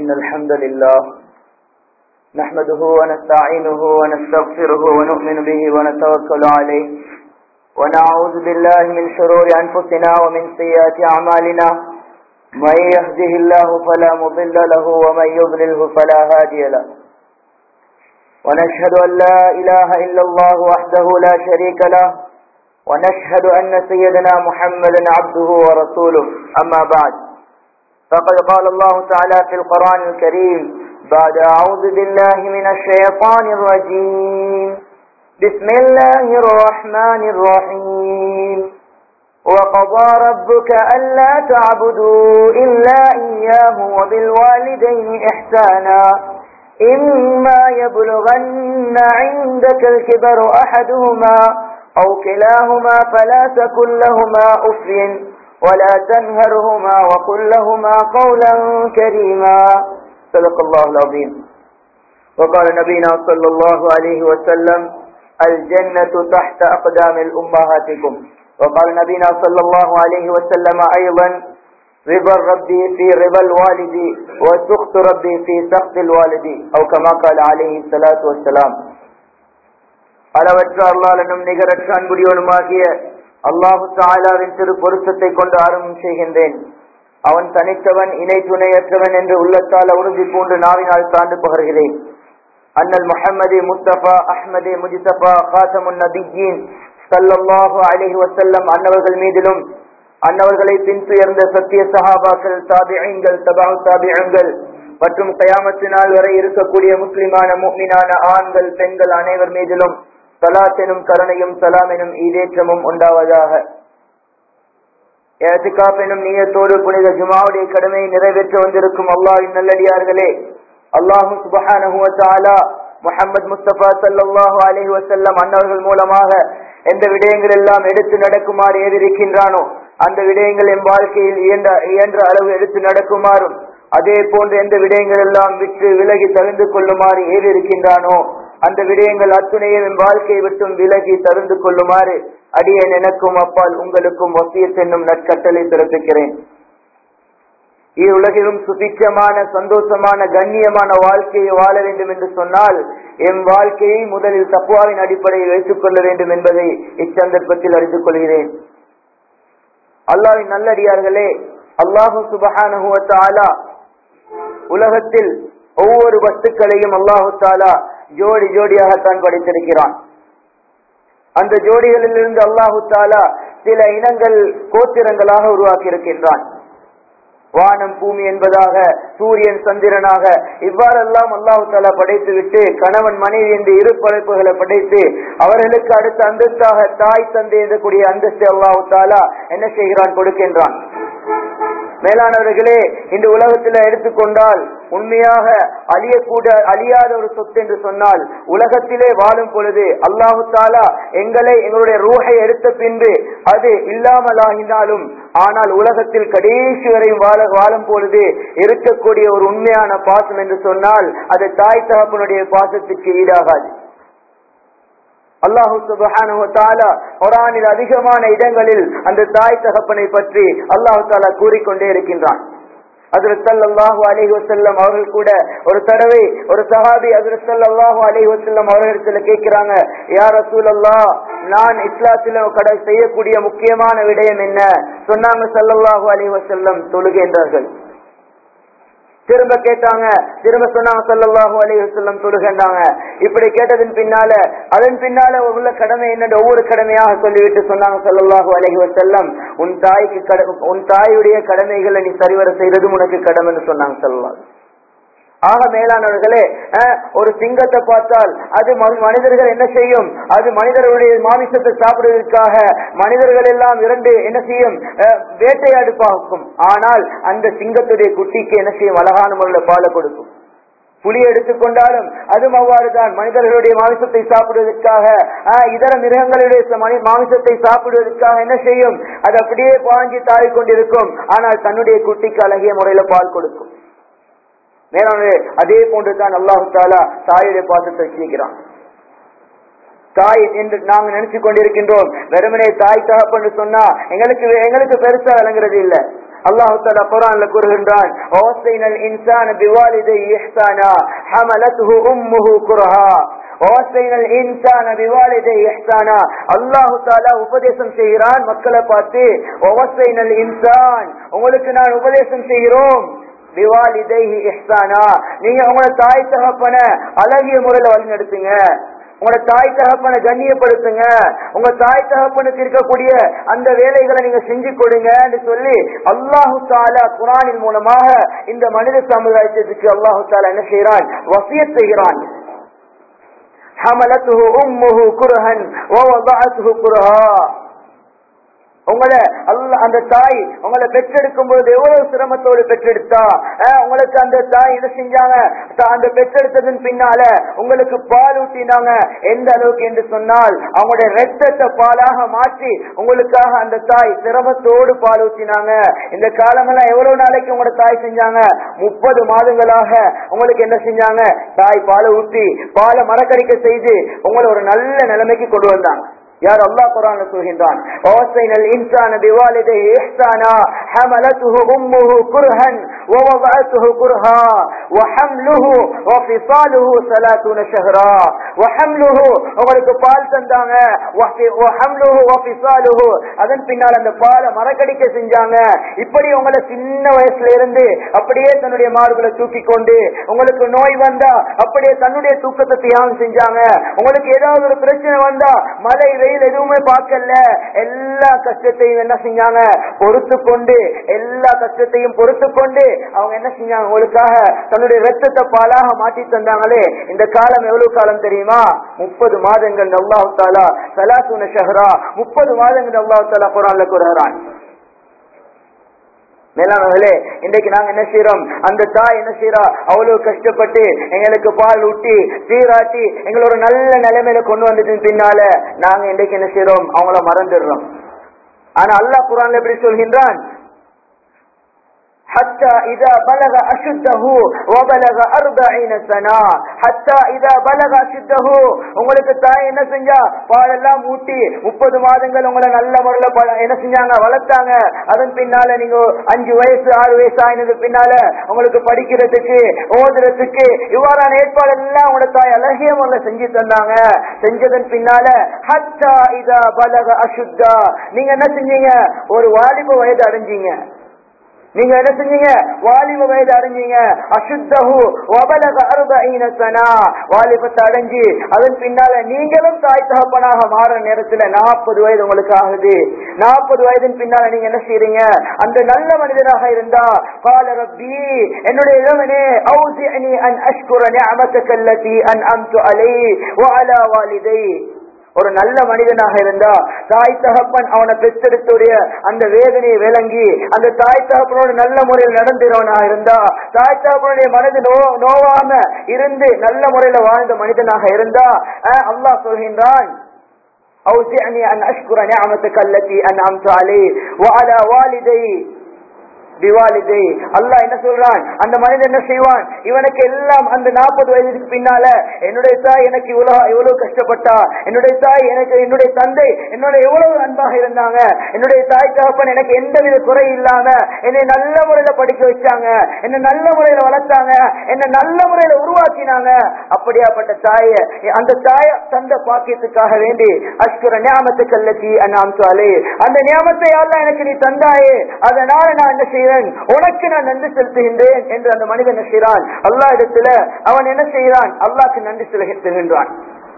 إن الحمد لله نحمده ونستعينه ونستغفره ونؤمن به ونتوكل عليه ونعوذ بالله من شرور أنفسنا ومن سيئات أعمالنا من يهده الله فلا مضل له ومن يضلله فلا هادي له ونشهد أن لا إله إلا الله وحده لا شريك له ونشهد أن سيدنا محمدا عبده ورسوله أما بعد فقد قال الله تعالى في القرآن الكريم بعد أعوذ بالله من الشيطان الرجيم بسم الله الرحمن الرحيم وقضى ربك ألا تعبدوا إلا إياه وبالوالدين إحسانا إما يبلغن عندك الكبر أحدهما أو كلاهما فلا تكن لهما أف ولا تنهرهما وقل لهما قولا كريما صدق الله العظيم وقال نبينا صلى الله عليه وسلم الجنة تحت أقدام الأمهاتكم وقال نبينا صلى الله عليه وسلم أيضا رضا ربي في رضا الوالد وسخط ربي في سخط الوالد أو كما قال عليه الصلاة والسلام அளவற்ற அல்லாலனும் நிகரற்ற அன்புடையவனுமாகிய அல்லாஹு தாலாவின் திரு பொருத்தத்தை கொண்டு ஆரம்பம் செய்கின்றேன் அவன் தனித்தவன் இணை துணையற்றவன் என்று உள்ளத்தால் உறுதி பூண்டு நாவினால் சார்ந்து பகர்கிறேன் அண்ணல் முஹம்மது முஸ்தபா அஹ்மது முஜிதபா காசமுன் நபிஜீன் சல்லல்லாஹு அலிஹி வசல்லம் அன்னவர்கள் மீதிலும் அன்னவர்களை பின்துயர்ந்த சத்திய சஹாபாக்கள் தாபியங்கள் தபா தாபியங்கள் மற்றும் கயாமத்தினால் வரை இருக்கக்கூடிய முஸ்லிமான முக்மினான ஆண்கள் பெண்கள் அனைவர் மீதிலும் சலாத்தெனும் கருணையும் சலாம் எனும் ஈடேற்றமும் உண்டாவதாக ஏத்திகாப் எனும் நீயத்தோடு புனித ஜுமாவுடைய கடமையை நிறைவேற்ற வந்திருக்கும் அல்லாவின் நல்லடியார்களே அல்லாஹு சுபஹானஹுவத்தாலா முகமது முஸ்தபா சல்லாஹூ அலஹி வசல்லம் அன்னவர்கள் மூலமாக எந்த விடயங்கள் எல்லாம் எடுத்து நடக்குமாறு ஏவிருக்கின்றானோ அந்த விடயங்கள் என் வாழ்க்கையில் இயன்ற இயன்ற அளவு எடுத்து நடக்குமாறும் அதே போன்று எந்த விடயங்கள் எல்லாம் விட்டு விலகி தகுந்து கொள்ளுமாறு ஏவி இருக்கின்றானோ அந்த விடயங்கள் அத்துணையும் என் வாழ்க்கையை விட்டும் விலகி தகுந்து கொள்ளுமாறு அடியேன் எனக்கும் அப்பால் உங்களுக்கும் வசியத் என்னும் நற்கட்டளை பிறப்பிக்கிறேன் உலகிலும் சுபிச்சமான சந்தோஷமான கண்ணியமான வாழ்க்கையை வாழ வேண்டும் என்று சொன்னால் என் வாழ்க்கையை முதலில் தப்புவாவின் அடிப்படையில் வைத்துக் கொள்ள வேண்டும் என்பதை இச்சந்தர்ப்பத்தில் அறிந்து கொள்கிறேன் அல்லாவின் நல்லடியார்களே அல்லாஹு சுபஹானுவத்தாலா உலகத்தில் ஒவ்வொரு வஸ்துக்களையும் அல்லாஹு தாலா ஜோடி ஜோடியாகத்தான் படைத்திருக்கிறான் அந்த ஜோடிகளிலிருந்து அல்லாஹு தாலா சில இனங்கள் கோத்திரங்களாக உருவாக்கி இருக்கின்றான் வானம் பூமி என்பதாக சூரியன் சந்திரனாக இவ்வாறெல்லாம் அல்லாஹு தாலா படைத்து விட்டு கணவன் மனைவி என்று இரு படைப்புகளை படைத்து அவர்களுக்கு அடுத்த அந்தஸ்தாக தாய் தந்தை என்றக்கூடிய அந்தஸ்து அல்லாஹு தாலா என்ன செய்கிறான் கொடுக்கின்றான் மேலானவர்களே இந்த உலகத்தில் எடுத்துக்கொண்டால் உண்மையாக அழியக்கூட அழியாத ஒரு சொத்து என்று சொன்னால் உலகத்திலே வாழும் பொழுது அல்லாஹு தாலா எங்களை எங்களுடைய ரூஹை எடுத்த பின்பு அது இல்லாமலாகினாலும் ஆனால் உலகத்தில் கடைசி வரை வாழ வாழும் பொழுது இருக்கக்கூடிய ஒரு உண்மையான பாசம் என்று சொன்னால் அது தாய் தகப்பனுடைய பாசத்துக்கு ஈடாகாது அல்லாஹு குரானில் அதிகமான இடங்களில் அந்த தாய் தகப்பனை பற்றி அல்லாஹு தாலா கூறிக்கொண்டே இருக்கின்றான் அதிரத்தல்லாஹு அலிஹி வசல்லம் அவர்கள் கூட ஒரு தடவை ஒரு சஹாபி அதிரத்தல்லாஹு அலிஹி வசல்லம் அவர்களிடத்துல கேட்கிறாங்க யார் ரசூல் அல்லா நான் இஸ்லாத்தில கடை செய்யக்கூடிய முக்கியமான விடயம் என்ன சொன்னாங்க சல்லல்லாஹு அலிஹி வசல்லம் தொழுகின்றார்கள் திரும்ப கேட்டாங்க திரும்ப சொன்னாங்க சல்லாஹூ அலி வசல்லம் தொழுகின்றாங்க இப்படி கேட்டதன் பின்னால அதன் பின்னால உள்ள கடமை என்னென்று ஒவ்வொரு கடமையாக சொல்லிவிட்டு சொன்னாங்க சல்லாஹூ அலஹி வசல்லம் உன் தாய்க்கு உன் தாயுடைய கடமைகளை நீ சரிவர செய்யறதும் உனக்கு கடமைன்னு சொன்னாங்க சொல்லலாம் ஆக மேலானவர்களே ஒரு சிங்கத்தை பார்த்தால் அது மனிதர்கள் என்ன செய்யும் அது மனிதர்களுடைய மாமிசத்தை சாப்பிடுவதற்காக மனிதர்கள் எல்லாம் இரண்டு என்ன செய்யும் வேட்டையாடு பார்க்கும் ஆனால் அந்த சிங்கத்துடைய குட்டிக்கு என்ன செய்யும் அழகான முறையில் பாலை கொடுக்கும் புலி எடுத்துக்கொண்டாலும் அதுவும் அவ்வாறுதான் மனிதர்களுடைய மாமிசத்தை சாப்பிடுவதற்காக இதர மிருகங்களுடைய மாமிசத்தை சாப்பிடுவதற்காக என்ன செய்யும் அது அப்படியே பாஞ்சி தாய் கொண்டிருக்கும் ஆனால் தன்னுடைய குட்டிக்கு அழகிய முறையில பால் கொடுக்கும் மேலானே அதே போன்றுதான் அல்லாஹு தாலா தாயுடைய பாசத்தை வச்சிருக்கிறான் தாய் என்று நாங்க நினைச்சு கொண்டிருக்கின்றோம் வெறுமனே தாய் தகப்பன்னு சொன்னா எங்களுக்கு எங்களுக்கு பெருசா விளங்குறது இல்ல அல்லாஹு தஆலா குர்ஆன்ல கூறுகின்றான் "வஸைனல் இன்சான பிவாலிதை இஹ்சானா ஹமலத்ஹு உம்முஹு குர்ஹா வஸைனல் இன்சான பிவாலிதை இஹ்சானா அல்லாஹ் தஆலா உபதேசம் செய்கிறான் மக்களை பார்த்து வஸைனல் இன்சான் உங்களுக்கு நான் உபதேசம் செய்கிறோம் பிவாலிதைஹி இஹ்சானா நீங்க உங்களோட தாய் தகப்பன அழகிய முறையில வழிநடத்துங்க உங்களோட தாய் தகப்பனை கண்ணியப்படுத்துங்க உங்க தாய் தகப்பனுக்கு இருக்கக்கூடிய அந்த வேலைகளை நீங்க செஞ்சு கொடுங்கன்னு சொல்லி அல்லாஹு தாலா குரானின் மூலமாக இந்த மனித சமுதாயத்திற்கு அல்லாஹு தாலா என்ன செய்யறான் வசியத் செய்கிறான் حملته أمه كرها ووضعته كرها உங்களை அல்ல அந்த தாய் உங்களை பெற்றெடுக்கும் பொழுது எவ்வளவு சிரமத்தோடு பெற்றெடுத்தா அஹ், உங்களுக்கு அந்த தாய் என்ன செஞ்சாங்க த- அந்த பெற்றெடுத்ததன் பின்னால உங்களுக்கு பால் ஊட்டினாங்க எந்த அளவுக்கு என்று சொன்னால் அவங்களுடைய ரத்தத்தை பாலாக மாற்றி உங்களுக்காக அந்த தாய் சிரமத்தோடு பால் ஊற்றினாங்க இந்த காலமெல்லாம் எவ்வளவு நாளைக்கு உங்களோட தாய் செஞ்சாங்க முப்பது மாதங்களாக உங்களுக்கு என்ன செஞ்சாங்க தாய் பாலை ஊற்றி பாலை மரக்கடிக்க செய்து உங்களை ஒரு நல்ல நிலைமைக்கு கொண்டு வந்தாங்க யார் அல்லாஹ் குரான் சொல்கின்றான் وَوَصَّيْنَا الْإِنسَانَ بِوَالِدَيْهِ إِحْسَانًا حَمَلَتْهُ أُمُّهُ كُرْهًا وَوَضَعَتْهُ كُرْهًا وَحَمْلُهُ وَفِصَالُهُ ثَلَاثُونَ شَهْرًا وَحَمْلُهُ உங்களுக்கு பால் தந்தாங்க وَفِ- وَحَمْلُهُ وَفِصَالُهُ அதன் பின்னால் அந்த பாலை மரக்கடிக்க செஞ்சாங்க இப்படி உங்களை சின்ன வயசுல இருந்து அப்படியே தன்னுடைய மார்புல தூக்கி கொண்டு உங்களுக்கு நோய் வந்தா அப்படியே தன்னுடைய தூக்கத்தை தியாகம் செஞ்சாங்க உங்களுக்கு ஏதாவது ஒரு பிரச்சனை வந்தா மழை வெயில் எதுவுமே பார்க்கல எல்லா கஷ்டத்தையும் என்ன செஞ்சாங்க பொறுத்து கொண்டு எல்லா கஷ்டத்தையும் பொறுத்து கொண்டு அவங்க என்ன செஞ்சாங்க உங்களுக்காக தன்னுடைய ரத்தத்தை பாலாக மாற்றி தந்தாங்களே இந்த காலம் எவ்வளவு காலம் தெரியுமா முப்பது மாதங்கள் அல்லாஹு தாலா சலாசுன ஷஹரா முப்பது மாதங்கள் அல்லாஹு தாலா குரான்ல கூறுகிறான் மேலானவர்களே இன்றைக்கு நாங்க என்ன செய்யறோம் அந்த தாய் என்ன செய்யறா அவ்வளவு கஷ்டப்பட்டு எங்களுக்கு பால் ஊட்டி சீராட்டி எங்களை ஒரு நல்ல நிலைமையில கொண்டு வந்துட்டு பின்னால நாங்க இன்றைக்கு என்ன செய்யறோம் அவங்கள மறந்துடுறோம் ஆனா அல்லாஹ் குரான்ல எப்படி சொல்கின்றான் حتى إذا بلغ أشده وبلغ أربعين سنة حتى إذا بلغ أشده உங்களுக்கு தாய் என்ன செஞ்சா பாலெல்லாம் ஊட்டி முப்பது மாதங்கள் உங்களை நல்ல முறையில ப- என்ன செஞ்சாங்க வளர்த்தாங்க அதன் பின்னால நீங்க அஞ்சு வயசு ஆறு வயசு ஆயினது பின்னால உங்களுக்கு படிக்கிறதுக்கு ஓதுறதுக்கு இவ்வாறான ஏற்பாடு எல்லாம் உங்களோட தாய் அழகிய முறையில செஞ்சு தந்தாங்க செஞ்சதன் பின்னால ஹத்தா இதா பலக அசுத்தா நீங்க என்ன செஞ்சீங்க ஒரு வாலிப வயது அடைஞ்சீங்க நீங்க என்ன செஞ்சீங்க வாலிப வயது அடைஞ்சீங்க அசுத்தஹு வபலக அறுபீன சனா வாலிபத்தை அடைஞ்சு அதன் பின்னால நீங்களும் தாய் தகப்பனாக மாற நேரத்துல நாற்பது வயது உங்களுக்கு ஆகுது நாற்பது வயதின் பின்னால நீங்க என்ன செய்றீங்க அந்த நல்ல மனிதராக இருந்தா கால ரப்பி என்னுடைய இளவனே அவுசிஅனி அன் அஷ்குர நிஅமத்தக அல்லதி அன்அம்து அலை வஅலா வாலிதை ஒரு நல்ல மனிதனாக இருந்தா தாய் தகப்பன் அவனை பெற்றெடுத்துடைய அந்த வேதனையை விளங்கி அந்த தாய் தகப்பனோடு நல்ல முறையில் நடந்துறவனாக இருந்தா தாய் தகப்பனுடைய மனது நோ நோவாம இருந்து நல்ல முறையில வாழ்ந்த மனிதனாக இருந்தா அஹ், அல்லாஹ் சொல்கின்றான் أوزعني أن أشكر نعمتك التي أنعمت علي وعلى والدي திவாலிதை அல்லாஹ் என்ன சொல்றான் அந்த மனிதன் என்ன செய்வான் இவனுக்கு எல்லாம் அந்த நாற்பது வயதுக்கு பின்னால என்னுடைய தாய் எனக்கு இவ்வளவு இவ்வளவு கஷ்டப்பட்டா என்னுடைய தாய் எனக்கு என்னுடைய தந்தை என்னோட எவ்வளவு அன்பாக இருந்தாங்க என்னுடைய தாய் தகப்பன் எனக்கு எந்தவித குறை இல்லாம என்னை நல்ல முறையில படிக்க வச்சாங்க என்னை நல்ல முறையில வளர்த்தாங்க என்னை நல்ல முறையில உருவாக்கினாங்க அப்படியாப்பட்ட தாய அந்த தாய தந்த பாக்கியத்துக்காக வேண்டி அஷ்குர ஞாபகத்துக்கு அல்லத்தி அண்ணாமத்தாலே அந்த ஞாபகத்தை எல்லாம் எனக்கு நீ தந்தாயே அதனால நான் என்ன செய்வேன் உனக்கு நான் நன்றி செலுத்துகின்றேன் என்று அந்த மனிதன் என்ன செய்கிறான் அல்லாஹ் இடத்துல அவன் என்ன செய்கிறான் அல்லாஹ்க்கு நன்றி செலுத்துகின்றான்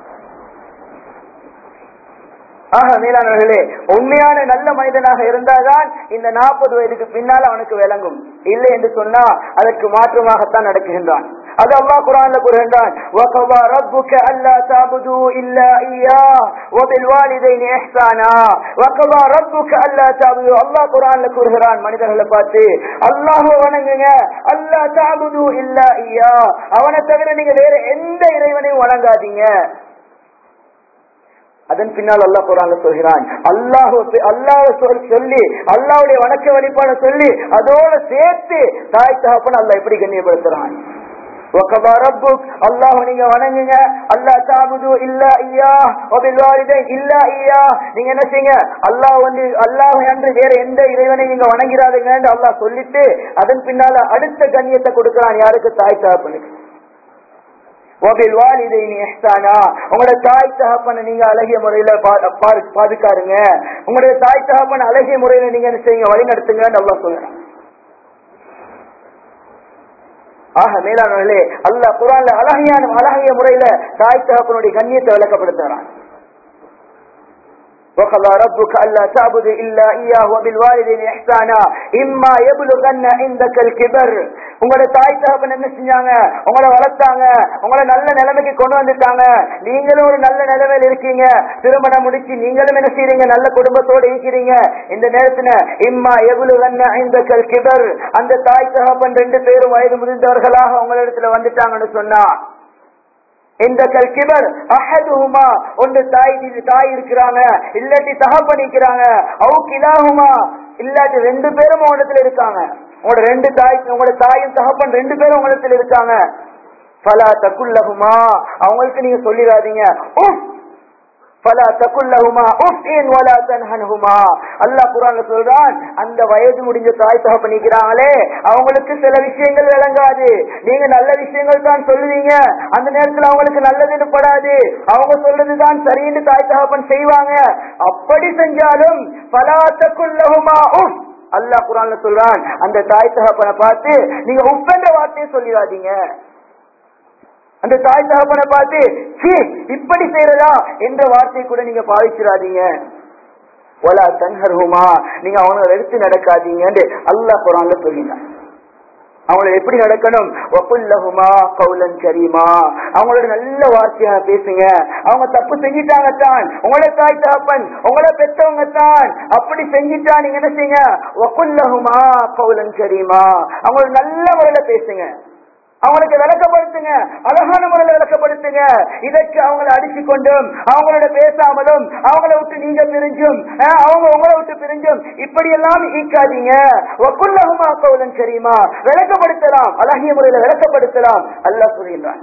ஆக மேலானவர்களே உண்மையான நல்ல மனிதனாக இருந்தால்தான் இந்த நாற்பது வயதுக்கு பின்னால் அவனுக்கு விளங்கும் இல்லை என்று சொன்னா அதற்கு மாற்றமாகத்தான் நடக்குகின்றான் அது அல்லாஹ் குரான்ல கூறுகின்றான் وَقَضَى رَبُّكَ أَلَّا تَعْبُدُوا إِلَّا إِيَّاهُ وَبِالْوَالِدَيْنِ إِحْسَانًا وَقَضَى رَبُّكَ أَلَّا تَعْبُدُوا அல்லாஹ் குரான்ல கூறுகிறான் மனிதர்களை பார்த்து அல்லாஹ்வை வணங்குங்க அல்லா தாபுது இல்லா ஐயா அவனை தவிர நீங்க வேற எந்த இறைவனையும் வணங்காதீங்க அதன் பின்னால் அல்லாஹ் குரான்ல சொல்கிறான் அல்லாஹ் அல்லாஹ் சொல்லி அல்லாஹ்வுடைய வணக்க வழிபாட சொல்லி அதோட சேர்த்து தாய் தகப்பன் அல்லாஹ் எப்படி கண்ணியப்படுத்துறான் وقضى ربك الله நீங்க வணங்குங்க அல்லாஹ் தாபுது இல்லா ஐயா وبالوالدين இல்லா ஐயா நீங்க என்ன செய்யுங்க அல்லாஹ் வந்து அல்லாஹ் என்று வேற எந்த இறைவனை நீங்க வணங்கிறாதீங்கன்னு அல்லாஹ் சொல்லிட்டு அதன் பின்னால அடுத்த கண்ணியத்தை கொடுக்கிறான் யாருக்கு தாய் தகப்பனுக்கு வபில் வாலிதைனி இஹ்சானா உங்களோட தாய் தகப்பனை நீங்க அழகிய முறையில பா- பா- பாதுகாருங்க உங்களுடைய தாய் தகப்பன் அழகிய முறையில நீங்க என்ன செய்யுங்க வழி நடத்துங்கன்னு அல்லாஹ் சொல்றான் ஆக மேலானவர்களே அல்லாஹ் குரான்ல அழகியான அழகிய முறையில தாய் தகப்பனுடைய கண்ணியத்தை விளக்கப்படுத்துறான் وقضى ربك ألا تعبد إلا إياه وبالوالدين إحسانا إما يبلغن عندك الكبر உங்களோட தாய் தகப்பன் என்ன செஞ்சாங்க உங்களை வளர்த்தாங்க உங்களை நல்ல நிலைமைக்கு கொண்டு வந்துட்டாங்க நீங்களும் ஒரு நல்ல நிலைமையில இருக்கீங்க திருமணம் முடிச்சு நீங்களும் என்ன செய்றீங்க நல்ல குடும்பத்தோட இருக்கிறீங்க இந்த நேரத்துல இம்மா எவ்வளவு இந்த கிபர் அந்த தாய் தகப்பன் ரெண்டு பேரும் வயது முதிர்ந்தவர்களாக உங்களிடத்துல வந்துட்டாங்கன்னு சொன்னா இந்த கல்கிபர் அஹதுஹுமா ஒன்று தாய் தாய் இருக்கிறாங்க இல்லாட்டி தகப்பனிக்கிறாங்க அவு கிலாகுமா இல்லாட்டி ரெண்டு பேரும் உங்களிடத்துல இருக்காங்க உங்களோட ரெண்டு தாய் உங்களோட தாயும் தகப்பன் ரெண்டு பேரும் உங்களிடத்துல இருக்காங்க பலா தக்குல்லகுமா அவங்களுக்கு நீங்க சொல்லிடாதீங்க உஃப் பலா தக்குல்லகுமா உஃப் இன் வலா தன்ஹன்ஹுமா அல்லாஹ் குர்ஆன்ல சொல்றான் அந்த வயது முடிஞ்ச தாய் தகப்பன் நிக்கிறாங்களே அவங்களுக்கு சில விஷயங்கள் விளங்காது நீங்க நல்ல விஷயங்கள் தான் சொல்லுவீங்க அந்த நேரத்துல அவங்களுக்கு நல்லதுன்னு படாது அவங்க சொல்றதுதான் சரின்னு தாய் தகப்பன் செய்வாங்க அப்படி செஞ்சாலும் பலா தக்குல்லகுமா உஃப் அல்லாஹ் குர்ஆன்ல சொல்றான் அந்த தாய் தகப்பனை பார்த்து நீங்க உஃப் என்ற வார்த்தையை சொல்லிடாதீங்க அந்த தாய் தகப்பனை பார்த்து "சீ, இப்படி செய்யறதா என்ற வார்த்தை கூட நீங்க பாவிச்சிடாதீங்க ஒலா தன்ஹர்ஹுமா நீங்க அவங்களை எடுத்து நடக்காதீங்கன்னு அல்லாஹ் குரான்ல சொல்லினான் அவங்களை எப்படி நடக்கணும் வப்புல்லஹுமா கௌலன் கரீமா அவங்களோட நல்ல வார்த்தையா பேசுங்க அவங்க தப்பு செஞ்சிட்டாங்க தான் உங்களோட தாய் தகப்பன் உங்களை பெத்தவங்க தான் அப்படி செஞ்சிட்டா நீங்க என்ன செய்யுங்க வப்புல்லஹுமா கௌலன் கரீமா அவங்களோட நல்ல முறையில பேசுங்க அவங்களுக்கு விளக்கப்படுத்துங்க அழகான முறையில விளக்கப்படுத்துங்க இதற்கு அவங்களை அடிச்சு கொண்டும் அவங்களோட பேசாமலும் அவங்கள விட்டு நீங்க பிரிஞ்சும் அஹ், அவங்க உங்களை விட்டு பிரிஞ்சும் இப்படி எல்லாம் ஈக்காதீங்க வக்குல்லஹுமா கௌலன் கரீமா விளக்கப்படுத்தலாம் அழகிய முறையில விளக்கப்படுத்தலாம் அல்லாஹ் சொல்கின்றான்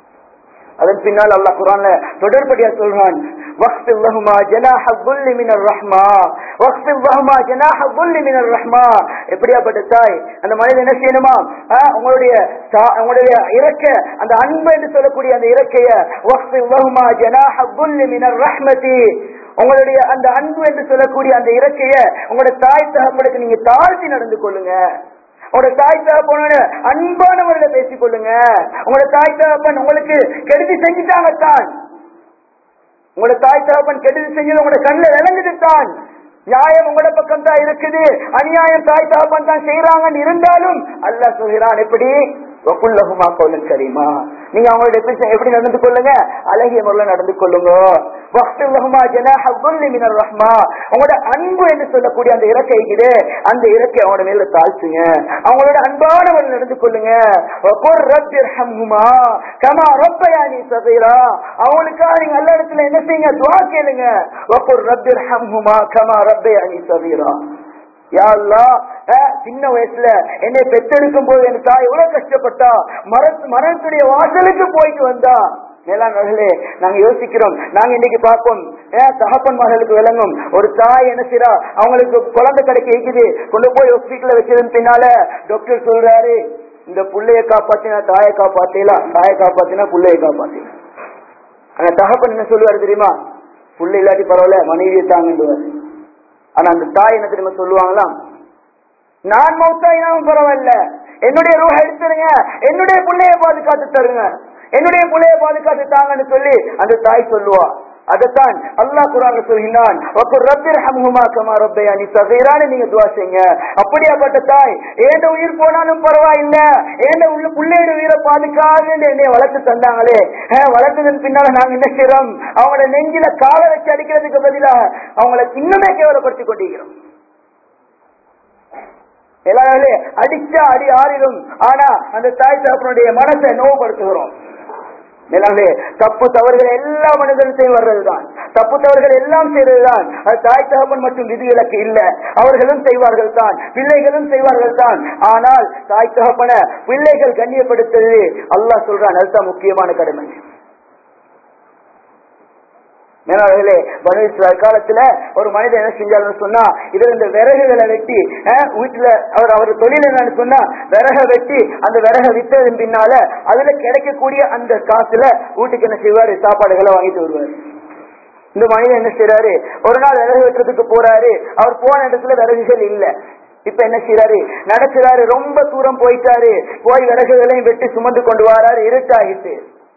அதன் பின்னால் அல்லாஹ் குரான்ல தொடர்படியா சொல்றான் வக்ஃபில் லஹுமா ஜனாஹ குல்லி மினர் ரஹ்மா வக்ஃபில் லஹுமா ஜனாஹ குல்லி மினர் ரஹ்மா எப்படியாப்பட்ட தாய் அந்த மனிதன் என்ன செய்யணுமா ஆ, உங்களுடைய தா- உங்களுடைய இறக்க அந்த அன்பு என்று சொல்லக்கூடிய அந்த இறக்கைய வக்ஃபில் லஹுமா ஜனாஹ குல்லி மினர் ரஹ்மதி உங்களுடைய அந்த அன்பு என்று சொல்லக்கூடிய அந்த இறக்கைய உங்களுடைய தாய் தகப்பனுக்கு நீங்க தாழ்த்தி நடந்து கொள்ளுங்க உங்களோட தாய் தகப்பனோட அன்பான முறையில பேசிக் கொள்ளுங்க உங்களோட தாய் தகப்பன் உங்களுக்கு கெடுதி செஞ்சுட்டாங்க தான் உங்களோட தாய் தகப்பன் கெடுதி செஞ்சது உங்களோட கண்ணில் விளங்குது தான் நியாயம் உங்களோட பக்கம் தான் இருக்குது அநியாயம் தாய் தகப்பன் தான் செய்யறாங்கன்னு இருந்தாலும் அல்லாஹ் சொல்கிறான் எப்படி வக்குல்லகுமா கௌலன் கரீமா நீங்க அவங்களோட எப்படி எப்படி நடந்து கொள்ளுங்க அழகிய முறையில் நடந்து கொள்ளுங்க வக்துல்லஹுமா ஜனாஹ குல்லி மினர் ரஹ்மா உங்களோட அன்பு என்று சொல்லக்கூடிய அந்த இறக்கை இருக்குது அந்த இறக்கை அவங்களோட மேல தாழ்த்துங்க அவங்களோட அன்பான முறையில் நடந்து கொள்ளுங்க வகுர் ரப்பிர்ஹம்ஹுமா கமா ரப்பயானி சகீரா அவங்களுக்காக நீங்க நல்ல இடத்துல என்ன செய்யுங்க துவா கேளுங்க வகுர் ரப்பிர்ஹம்ஹுமா கமா ரப்பயானி சகீரா யா அல்லாஹ், அஹ், சின்ன வயசுல என்னை பெத்தெடுக்கும் போது என் தாய் எவ்வளவு கஷ்டப்பட்டா மரத்து மரணத்துடைய வாசலுக்கு போயிட்டு வந்தா மேலானவர்களே நாங்க யோசிக்கிறோம் நாங்க இன்னைக்கு பார்ப்போம் ஏன் தகப்பன் மகளுக்கு விளங்கும் ஒரு தாய் என்ன செய்றா அவங்களுக்கு குழந்தை கிடைக்க இருக்குது கொண்டு போய் ஹாஸ்பிட்டல்ல வச்சதன் பின்னால டாக்டர் சொல்றாரு இந்த புள்ளைய காப்பாத்தினா தாயை காப்பாத்தலாம் தாயை காப்பாத்தினா புள்ளைய காப்பாத்தலாம் அந்த தகப்பன் என்ன சொல்லுவாரு தெரியுமா புள்ள இல்லாட்டி பரவாயில்ல மனைவியை தாங்கண்டுவாரு ஆனா அந்த தாய் என்ன தெரியுமா சொல்லுவாங்களாம் நான் மௌத்தாயினாவும் பரவாயில்ல என்னுடைய ரூஹ எடுத்துருங்க என்னுடைய பிள்ளைய பாதுகாத்து தருங்க என்னுடைய பிள்ளைய பாதுகாத்து தாங்கன்னு சொல்லி அந்த தாய் சொல்லுவா அதைத்தான் அல்லாஹ் குரான் சொல்கிறான் ஒக்கு ரப்பிர் ஹம்ஹுமா கமா ரப்பயானி சகீரான்னு நீங்க துவா செய்யுங்க அப்படியாப்பட்ட தாய் ஏண்ட உயிர் போனாலும் பரவாயில்ல ஏண்ட உள்ள பிள்ளையோட உயிரை பாதுகாத்து என்னை வளர்த்து தந்தாங்களே அஹ், வளர்த்ததன் பின்னால நாங்க என்ன செய்யறோம் அவங்கள நெஞ்சில காலை வச்சு அடிக்கிறதுக்கு பதிலாக அவங்கள இன்னுமே கேவலப்படுத்தி கொண்டிருக்கிறோம் எல்லாரும் அடிச்சா அடி ஆறிடும் ஆனா அந்த தாய் தகப்பனுடைய மனசை நோவுபடுத்துகிறோம் மேலாங்களே தப்பு தவறுகள் எல்லா மனிதனும் செய்வதுதான் தப்பு தவறுகள் எல்லாம் செய்வதுதான் அது தாய் தகப்பன் மற்றும் விதிவிலக்கு இல்ல அவர்களும் செய்வார்கள் தான் பிள்ளைகளும் செய்வார்கள் தான் ஆனால் தாய் தகப்பன பிள்ளைகள் கண்ணியப்படுத்துறது அல்லாஹ் சொல்றான் அதுதான் முக்கியமான கடமை மேலாளர்களே பனு இஸ்ராயல் காலத்துல ஒரு மனிதன் என்ன செஞ்சாருன்னு சொன்னா இதுல இந்த விறகுகளை வெட்டி அஹ், வீட்டுல அவர் அவர் தொழில் என்னன்னு சொன்னா விறக வெட்டி அந்த விறக வித்ததன் பின்னால அதுல கிடைக்கக்கூடிய அந்த காசுல வீட்டுக்கு என்ன செய்வாரு சாப்பாடுகளை வாங்கிட்டு வருவாரு இந்த மனிதன் என்ன செய்யறாரு ஒரு நாள் விறகு வெட்டுறதுக்கு போறாரு அவர் போன இடத்துல விறகுகள் இல்ல இப்ப என்ன செய்யறாரு நடக்கிறாரு ரொம்ப தூரம் போயிட்டாரு போய் விறகுகளையும் வெட்டி சுமந்து கொண்டு வராரு இருட்டாகிட்டு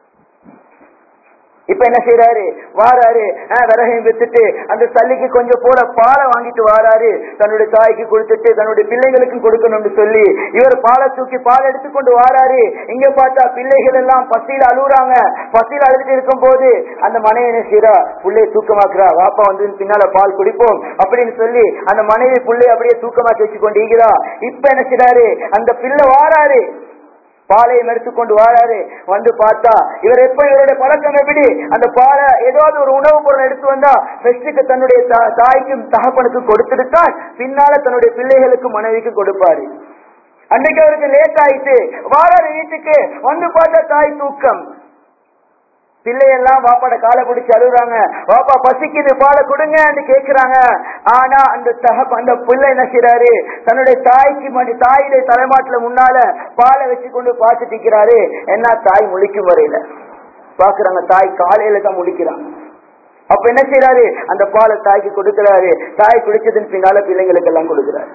இப்ப என்ன செய்யறாரு வாராரு ஆஹ், விறகையும் வித்துட்டு அந்த தள்ளிக்கு கொஞ்சம் போல பாலை வாங்கிட்டு வாராரு தன்னுடைய தாய்க்கு கொடுத்துட்டு தன்னுடைய பிள்ளைகளுக்கும் கொடுக்கணும்னு சொல்லி இவர் பாலை தூக்கி பால் எடுத்துக்கொண்டு வாராரு இங்க பார்த்தா பிள்ளைகள் எல்லாம் பசியில அழுகுறாங்க பசியில அழுதுட்டு இருக்கும் போது அந்த மனைவி என்ன செய்யறா புள்ளைய தூக்கமாக்குறா வாப்பா வந்து பின்னால பால் குடிப்போம் அப்படின்னு சொல்லி அந்த மனைவி புள்ளைய அப்படியே தூக்கமாக்கி வச்சு கொண்டு ஈகிறா இப்ப என்ன செய்யறாரு அந்த பிள்ளை வாராரு பாலையும் எடுத்துக்கொண்டு வாராரு வந்து பார்த்தா இவர் எப்ப இவருடைய பழக்கம் எப்படி அந்த பாலை ஏதாவது ஒரு உணவுப் பொருள் எடுத்து வந்தா ஃபெஸ்டுக்கு தன்னுடைய தா- தாய்க்கும் தகப்பனுக்கும் கொடுத்துட்டு தான் பின்னால தன்னுடைய பிள்ளைகளுக்கும் மனைவிக்கும் கொடுப்பாரு அன்னைக்கு அவருக்கு லேட் ஆயிட்டு வாராரு வீட்டுக்கு வந்து பார்த்தா தாய் தூக்கம் பிள்ளையெல்லாம் வாப்பாட காலை பிடிச்சு அழுகுறாங்க வாப்பா பசிக்குது பாலை கொடுங்கன்னு கேக்குறாங்க ஆனா அந்த தகப்ப அந்த பிள்ளை என்ன செய்யறாரு தன்னுடைய தாய்க்கு மணி தாயுடைய தலைமாட்டுல முன்னால பாலை வச்சு கொண்டு பார்த்துட்டு இருக்கிறாரு என்ன தாய் முழிக்கும் வரையில பாக்குறாங்க தாய் காலையில தான் முழிக்கிறாங்க அப்ப என்ன செய்யறாரு அந்த பாலை தாய்க்கு கொடுக்கிறாரு தாய் குடிச்சதன் பின்னால பிள்ளைங்களுக்கு எல்லாம் கொடுக்கிறாரு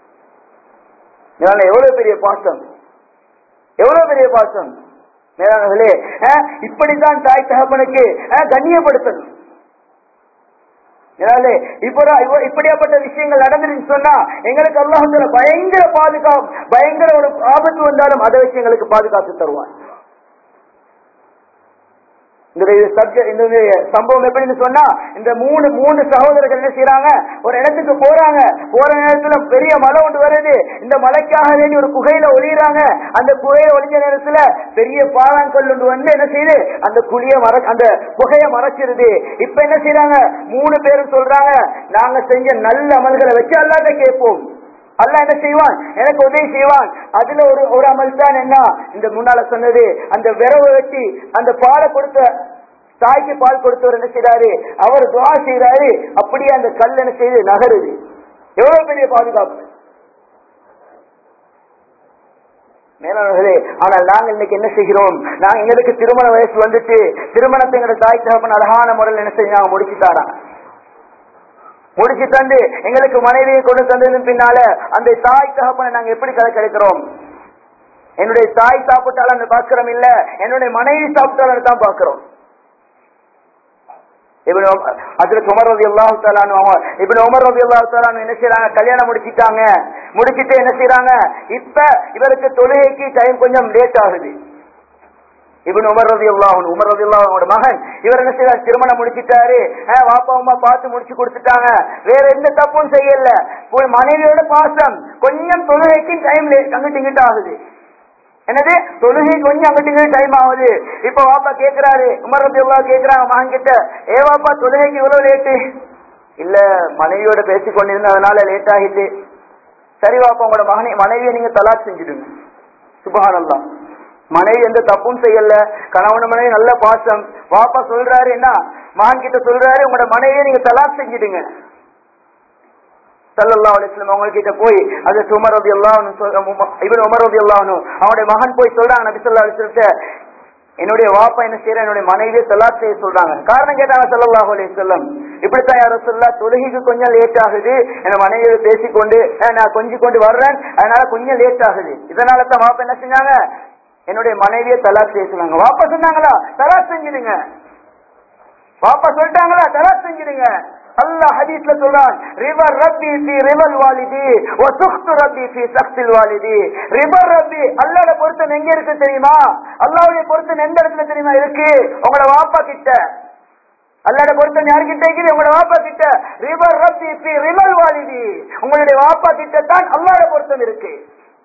இதனால எவ்வளவு பெரிய பாசம் எவ்வளவு பெரிய பாசம் மேலானவர்களே அஹ், இப்படித்தான் தாய் தகப்பனுக்கு அஹ், கண்ணியப்படுத்தணும் இதனாலே இப்போ இப்படியாப்பட்ட விஷயங்கள் நடந்துருன்னு சொன்னா எங்களுக்கு அல்லாஹத்துல பயங்கர பாதுகாப்பு பயங்கர ஒரு ஆபத்து வந்தாலும் அதை வச்சு எங்களுக்கு பாதுகாத்து தருவான் இந்த சப்ஜெக்ட் இந்த சம்பவம் எப்படின்னு சொன்னா இந்த மூணு மூணு சகோதரர்கள் என்ன செய்யறாங்க ஒரு இடத்துக்கு போறாங்க போற நேரத்துல பெரிய மலை ஒன்று வருது இந்த மலைக்காக வேண்டி ஒரு குகையில ஒளியறாங்க அந்த குகையில ஒளிஞ்ச நேரத்துல பெரிய பாலாங்கல் ஒன்று வந்து என்ன செய்யுது அந்த குழிய மற அந்த குகைய மறைச்சிருது இப்ப என்ன செய்யறாங்க மூணு பேரும் சொல்றாங்க நாங்க செஞ்ச நல்ல அமல்களை வச்சு அல்லாத கேட்போம் அல்லாஹ் என்ன செய்வான் எனக்கு உதவி செய்வான் அதுல ஒரு ஒரு அமல் தான் என்ன இந்த முன்னால சொன்னது அந்த விரவை வெட்டி அந்த பாலை கொடுத்த தாய்க்கு பால் கொடுத்தவர் என்ன செய்யறாரு அவர் துவா செய்யறாரு அப்படியே அந்த கல் என்ன செய்து நகருது எவ்வளவு பெரிய பாதுகாப்பு மேலானவர்களே ஆனால் நாங்கள் இன்னைக்கு என்ன செய்கிறோம் நாங்க எங்களுக்கு திருமண வயசு வந்துட்டு திருமணத்தை எங்களோட தாய் தகப்பன் அழகான முறையில் என்ன செஞ்சு நாங்க முடிச்சுட்டாரா முடிச்சு தந்து எங்களுக்கு மனைவியை கொண்டு தந்ததன் பின்னால அந்த தாய் தகப்பனை நாங்க எப்படி கலை கிடைக்கிறோம் என்னுடைய தாய் சாப்பிட்டாலும் பாக்குறோம் இல்ல என்னுடைய மனைவி சாப்பிட்டாலும் தான் பாக்குறோம் இவன் அதுல உமர் ரவி அல்லாஹு தாலானு இப்ப உமர் ரவி அல்லாஹு தாலானு என்ன செய்யறாங்க கல்யாணம் முடிச்சிட்டாங்க முடிச்சிட்டு என்ன செய்யறாங்க இப்ப இவருக்கு தொழுகைக்கு டைம் கொஞ்சம் லேட் ஆகுது இவன் உமர் ரவி அல்லாஹன் உமர் ரவி அல்லாஹனோட மகன் இவர் என்ன செய்யறாரு திருமணம் முடிச்சிட்டாரு அஹ் வாப்பா அம்மா பார்த்து முடிச்சு கொடுத்துட்டாங்க வேற எந்த தப்பும் செய்யல ஒரு மனைவியோட பாசம் கொஞ்சம் தொழுகைக்கு டைம் அங்கிட்டு இங்கிட்டு ஆகுது என்னது தொழுகை கொஞ்சம் அங்கிட்டு இங்கிட்டு டைம் ஆகுது இப்ப வாப்பா கேக்குறாரு உமர் ரவி அல்லா கேக்குறாங்க மகன் கிட்ட ஏ வாப்பா தொழுகைக்கு இவ்வளவு லேட்டு இல்ல மனைவியோட பேசி கொண்டிருந்ததுனால லேட் ஆகிட்டு சரி வாப்பா உங்களோட மகனை மனைவியை நீங்க தலாக் செஞ்சிடுங்க சுபஹானல்லாம் மனைவி எந்த தப்பும் செய்யல கணவன் மனைவி நல்ல பாசம் வாப்பா சொல்றாரு என்ன மகன் கிட்ட சொல்றாரு உங்களோட மனைவியை நீங்க தலாக் செஞ்சிடுங்க சல்லல்லா அலிஸ்லாம் அவங்க கிட்ட போய் அது உமர் ரபி அல்லாஹ் இவன் உமர் ரபி அல்லாஹ் அவனுடைய மகன் போய் சொல்றாங்க நபி சொல்லா அலிஸ்லத்தை என்னுடைய வாப்பா என்ன செய்யற என்னுடைய மனைவியை தலாக் செய்ய சொல்றாங்க காரணம் கேட்டாங்க சல்லல்லாஹு அலைஹி வஸல்லம் இப்படித்தான் யாரும் சொல்லா தொழுகைக்கு கொஞ்சம் லேட் ஆகுது என் மனைவியை பேசிக்கொண்டு அஹ், நான் கொஞ்சி கொண்டு வர்றேன் அதனால கொஞ்சம் லேட் ஆகுது இதனால தான் வாப்பா என்ன செஞ்சாங்க என்னுடைய மனைவியை தலாக் செய்ய சொன்னாங்க வாப்பா சொன்னாங்களா தலாக் செஞ்சிடுங்க வாப்பா சொல்லிட்டாங்களா தலாக் செஞ்சிடுங்க அல்லாஹ் ஹதீஸ்ல சொல்றான் ரிவர் ரப்பி ஃபி ரிவல் வாலிதி வ சுக்து ரப்பி ஃபி சக்தில் வாலிதி ரிவர் ரப்பி அல்லாஹ்வோட பொருத்தம் எங்க இருக்கு தெரியுமா அல்லாஹ்வுடைய பொருத்தம் எந்த இடத்துல தெரியுமா இருக்கு உங்களோட வாப்பா கிட்ட அல்லாட பொருத்தம் யார்கிட்ட இருக்குது உங்களோட வாப்பா கிட்ட ரிவர் ரப்பி ஃபி ரிவல் வாலிதி உங்களுடைய வாப்பா கிட்ட தான் அல்லாஹ்வோட பொருத்தம் இருக்கு